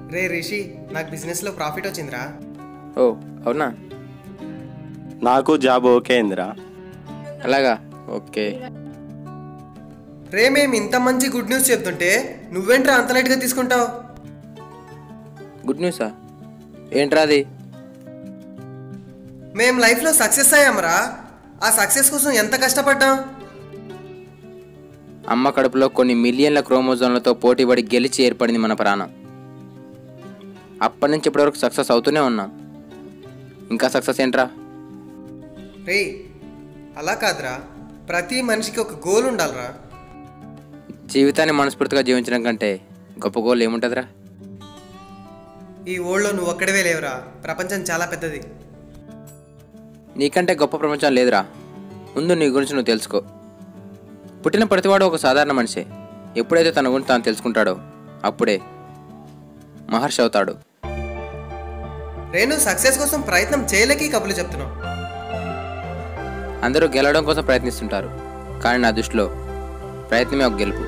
రే రిషి నాకు బిజినెస్లో ప్రాఫిట్ వచ్చిందిరా ఓ అవునా నాకు జాబ్ ఓకే ఇందిరా అలాగా ఓకే రే మేము ఇంత మంచి గుడ్ న్యూస్ చెప్తుంటే నువ్వేంట్రా అంత లైట్గా తీసుకుంటావు గుడ్ న్యూసా ఏంట్రా అది మేం లైఫ్లో సక్సెస్ అయ్యామరా ఆ సక్సెస్ కోసం ఎంత కష్టపడ్డాం అమ్మ కడుపులో కొన్ని మిలియన్ల క్రోమోజోన్లతో పోటీపడి గెలిచి ఏర్పడింది మన ప్రాణం అప్పటి నుంచి ఇప్పటివరకు సక్సెస్ అవుతూనే ఉన్నాం ఇంకా సక్సెస్ ఏంట్రా రే అలా కాదురా ప్రతి మనిషికి ఒక గోల్ ఉండాలిరా జీవితాన్ని మనస్ఫూర్తిగా జీవించడం కంటే గొప్ప గోల్ ఏముంటుందిరా ఈ ఓళ్ళో నువ్వు ఒక్కడవే లేవురా ప్రపంచం చాలా పెద్దది నీకంటే గొప్ప ప్రపంచం లేదురా ముందు నీ గురించి నువ్వు తెలుసుకో పుట్టిన ప్రతివాడు ఒక సాధారణ మనిషే ఎప్పుడైతే తన గురించి తాను తెలుసుకుంటాడో అప్పుడే మహర్షి అవుతాడు రేణు సక్సెస్ కోసం ప్రయత్నం చేయలేక ఈ కబులు చెప్తున్నావు అందరూ గెలవడం కోసం ప్రయత్నిస్తుంటారు కానీ నా దృష్టిలో ప్రయత్నమే ఒక గెలుపు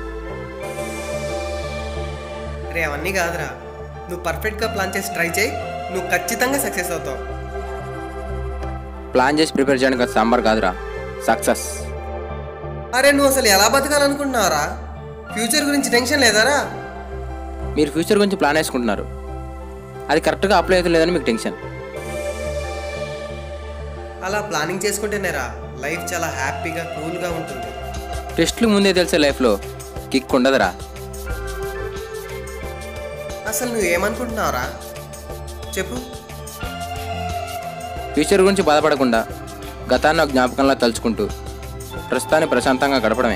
రే అవన్నీ కాదురా నువ్వు పర్ఫెక్ట్గా ప్లాన్ చేసి ట్రై చేయి నువ్వు ఖచ్చితంగా సక్సెస్ అవుతావు ప్లాన్ చేసి ప్రిపేర్ చేయడానికి అది సాంబార్ కాదురా సక్సెస్ అరే నువ్వు అసలు ఎలా బతకాలనుకుంటున్నావురా ఫ్యూచర్ గురించి టెన్షన్ లేదారా మీరు ఫ్యూచర్ గురించి ప్లాన్ వేసుకుంటున్నారు అది కరెక్ట్గా అప్లై అవుతుంది లేదని మీకు టెన్షన్ అలా ప్లానింగ్ చేసుకుంటేనేరా లైఫ్ చాలా హ్యాపీగా కూల్గా ఉంటుంది టెస్ట్లు ముందే తెలిసే లైఫ్లో కిక్ ఉండదురా అసలు నువ్వు ఏమనుకుంటున్నావురా చెప్పు ఫ్యూచర్ గురించి బాధపడకుండా గతాన్ని ఒక జ్ఞాపకంలా తలుచుకుంటూ ప్రస్తుతాన్ని ప్రశాంతంగా గడపడమే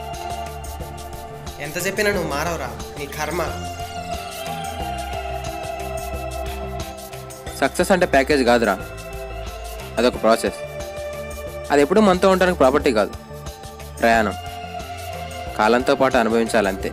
ఎంత చెప్పినా నువ్వు మారవురా నీ కర్మ సక్సెస్ అంటే ప్యాకేజ్ కాదురా అదొక ప్రాసెస్ అది ఎప్పుడూ మనతో ఉండడానికి ప్రాపర్టీ కాదు ప్రయాణం కాలంతో పాటు అనుభవించాలంతే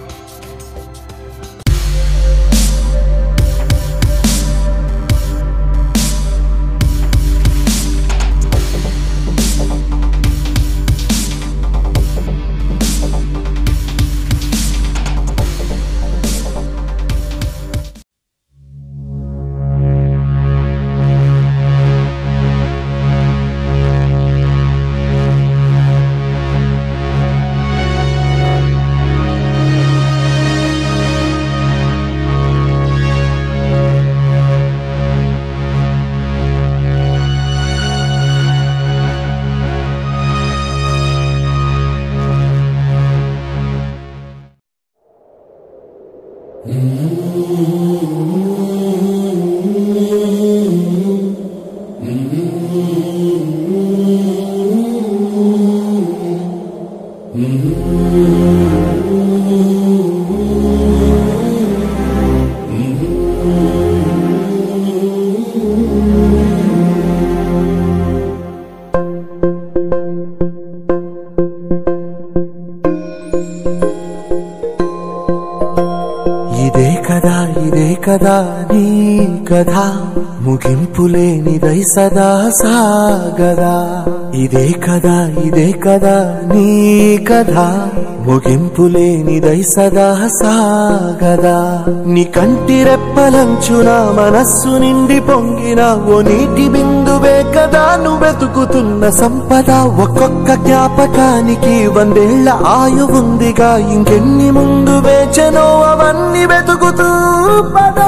ఇదే కదా ఇదే కదా నీ కథ ముగింపులేనిదై సదా సాగదా ఇదే కదా ఇదే కదా నీ కథ ముగింపులేనిదై సదా సాగదా నీ కంటి రెప్పలంచున మనస్సు నిండి పొంగిన ఓ నీటి బిందువే కదా నువ్వు వెతుకుతున్న సంపద ఒక్కొక్క జ్ఞాపకానికి వందేళ్ల ఆయువుందిగా ఇంకెన్ని ముందు వేచనో అవన్నీ వెతుకుతూ పదా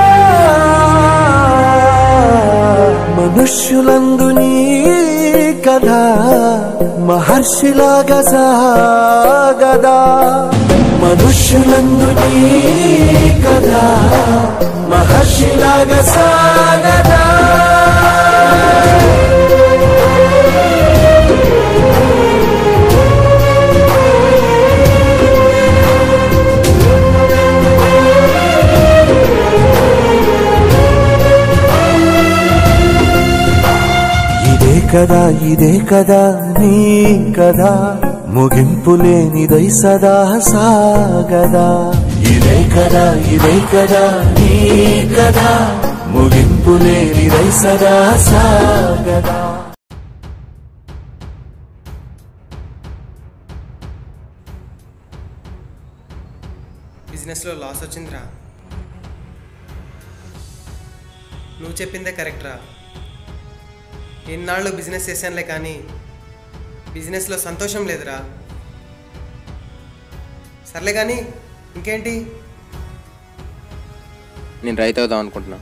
మనుష్యులందు నీ కథ మహర్షిలాగా సాగదా మనుష్యులందు నీ కథ మహర్షిలాగా సాగదా ఇదే కదా ఇదే కదా నీ కదా ముగింపు లేనిదై సదా సాగదా ఇదే కదా ఇదే కదా నీ కదా ముగింపు లేనిదై సదా సాగదా బిజినెస్లో లాస్ వచ్చిందిరా నువ్వు చెప్పిందే కరెక్ట్ రా ఎన్నాళ్ళు బిజినెస్ చేశానులే కానీ బిజినెస్లో సంతోషం లేదురా సర్లే కానీ ఇంకేంటి నేను రైతు అవుదాం అనుకుంటున్నా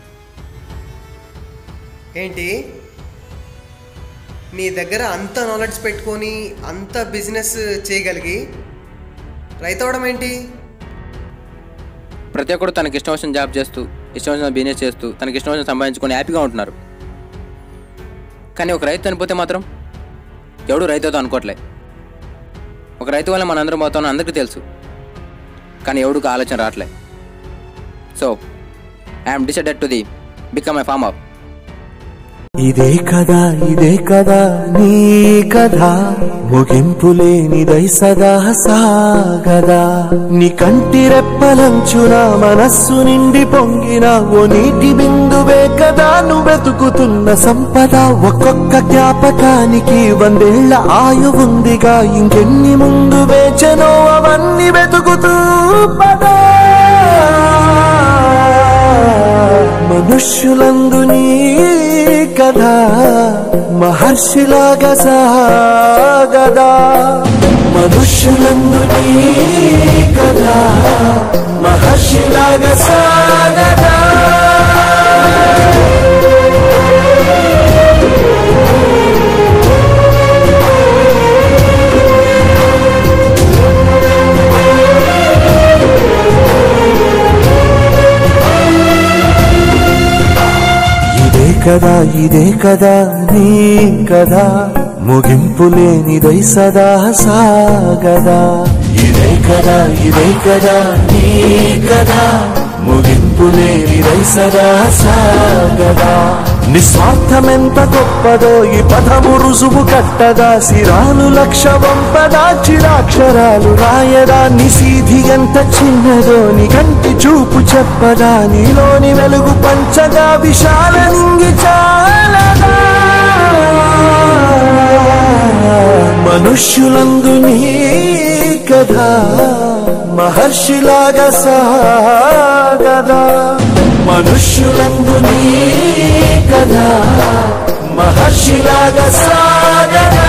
ఏంటి నీ దగ్గర అంత నాలెడ్జ్ పెట్టుకొని అంత బిజినెస్ చేయగలిగి రైతు అవడం ఏంటి ప్రతి ఒక్కరు తనకి ఇష్టం వచ్చిన జాబ్ చేస్తూ ఇష్టం వచ్చిన బిజినెస్ చేస్తూ తనకి ఇష్టం వచ్చిన సంపాదించుకొని హ్యాపీగా ఉంటున్నారు కానీ ఒక రైతు చనిపోతే మాత్రం ఎవడు రైతు అవుతాం అనుకోవట్లే ఒక రైతు వల్ల మనందరం పోతామని అందరికీ తెలుసు కానీ ఎవడికి ఆలోచన రావట్లే so I'm decided to the become I farm up ఇదే కదా ఇదే కదా నీ కథ ముగింపు లేనిదై సదా సాగదా నీ కంటి రెప్పలంచున మనస్సు నిండి పొంగిన ఓ నీటి బిందువే కదా నువ్వు వెతుకుతున్న సంపద ఒక్కొక్క జ్ఞాపకానికి వందేళ్ల ఆయువుందిగా ఇంకెన్ని ముందు వేచనో అవన్నీ వెతుకుతూ పదా మనుష్యులందు నీ కథ మహర్షిలాగా సాగదా మనుష్యులందు నీ కథ మహర్షిలాగా సాగదా ఇదే కదా ఇదే కదా నీ కదా ముగింపు లేనిదై సదా సాగదా ఇదే కదా ఇదే కదా నీ కదా ముగింపు లేనిదై సదా సాగదా నిస్వార్థమెంత గొప్పదో ఈ పదము రుజువు కట్టదా సిరాలు లక్ష వంపదా చిరాక్షరాలు రాయదా నిసీధి ఎంత చిన్నదో నీ కంటి చూపు చెప్పదా నీలోని వెలుగు పంచగా విశాల నింగి చాలదా మనుష్యులందు నీ కథ మహర్షిలాగా సాగదా మనుష్యులందు నీ కథ మహర్షిలాగా సాగదా